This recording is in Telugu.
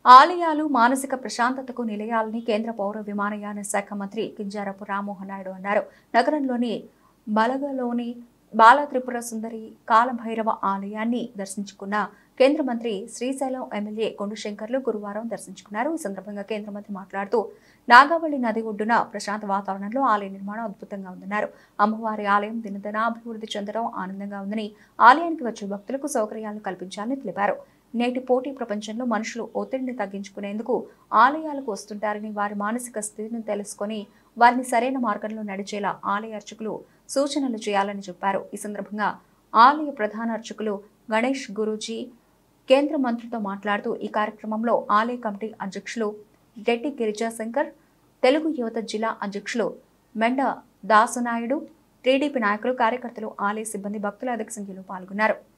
ఆలయాలు మానసిక ప్రశాంతతకు నిలయాలని కేంద్ర పౌర విమానయాన శాఖ మంత్రి కింజారపు రామ్మోహన్ నాయుడు అన్నారు నగరంలోని బలగలోని బాల త్రిపుర సుందరి కాలభైరవ ఆలయాన్ని దర్శించుకున్న కేంద్ర మంత్రి శ్రీశైలం ఎమ్మెల్యే కొండుశంకర్లు గురువారం దర్శించుకున్నారు ఈ సందర్భంగా కేంద్ర మంత్రి మాట్లాడుతూ నాగావళి నది ఒడ్డున ప్రశాంత వాతావరణంలో ఆలయ నిర్మాణం అద్భుతంగా ఉందన్నారు అమ్మవారి ఆలయం దినదిన అభివృద్ధి చెందడం ఆనందంగా ఉందని ఆలయానికి వచ్చే భక్తులకు సౌకర్యాలు కల్పించాలని తెలిపారు నేటి పోటీ ప్రపంచంలో మనుషులు ఒత్తిడిని తగ్గించుకునేందుకు ఆలయాలకు వస్తుంటారని వారి మానసిక స్థితిని తెలుసుకొని వారిని సరైన మార్గంలో నడిచేలా ఆలయ అర్చకులు సూచనలు చేయాలని చెప్పారు ఈ సందర్భంగా ఆలయ ప్రధాన అర్చకులు గణేష్ గురూజీ కేంద్ర మంత్రితో మాట్లాడుతూ ఈ కార్యక్రమంలో ఆలయ కమిటీ అధ్యక్షులు రెడ్డి గిరిజాశంకర్ తెలుగు యువత జిల్లా అధ్యక్షులు మెండ దాసునాయుడు టీడీపీ నాయకులు కార్యకర్తలు ఆలయ సిబ్బంది భక్తుల అధిక సంఖ్యలో పాల్గొన్నారు